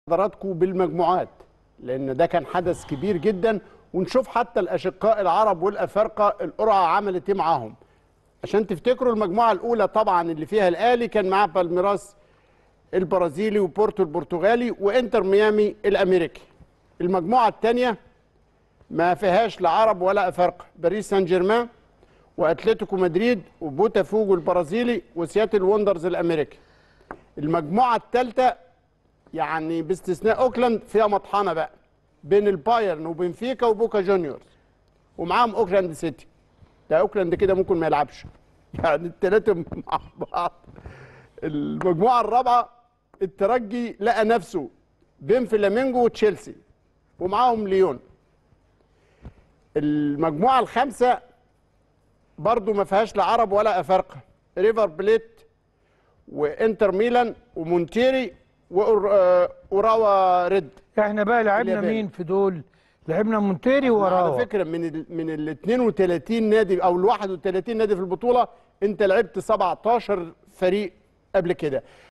حضراتكم بالمجموعات لان ده كان حدث كبير جدا ونشوف حتى الاشقاء العرب والافارقه القرعه عملت ايه معاهم عشان تفتكروا المجموعه الاولى طبعا اللي فيها الاهلي كان معاه بالميراس البرازيلي وبورتو البرتغالي وانتر ميامي الامريكي المجموعه الثانيه ما فيهاش لا عرب ولا افارقه باريس سان جيرمان واتلتيكو مدريد وبوتافوجو البرازيلي وسياتل وندرز الامريكي المجموعه الثالثه يعني باستثناء اوكلاند فيها مطحنه بقى بين البايرن وبنفيكا وبوكا جونيورز ومعاهم اوكلاند سيتي ده اوكلاند كده ممكن ما يلعبش يعني الثلاثه مع بعض المجموعه الرابعه الترجي لقى نفسه بين فلامينجو وتشيلسي ومعاهم ليون المجموعه الخامسه برضو ما فيهاش لا عرب ولا افارقه ريفر بليت وانتر ميلان ومونتيري وراوا ريد احنا بقى لعبنا اليابان. مين في دول لعبنا مونتيري على وراوا فكره من ال من ال 32 نادي او ال 31 نادي في البطوله انت لعبت 17 فريق قبل كده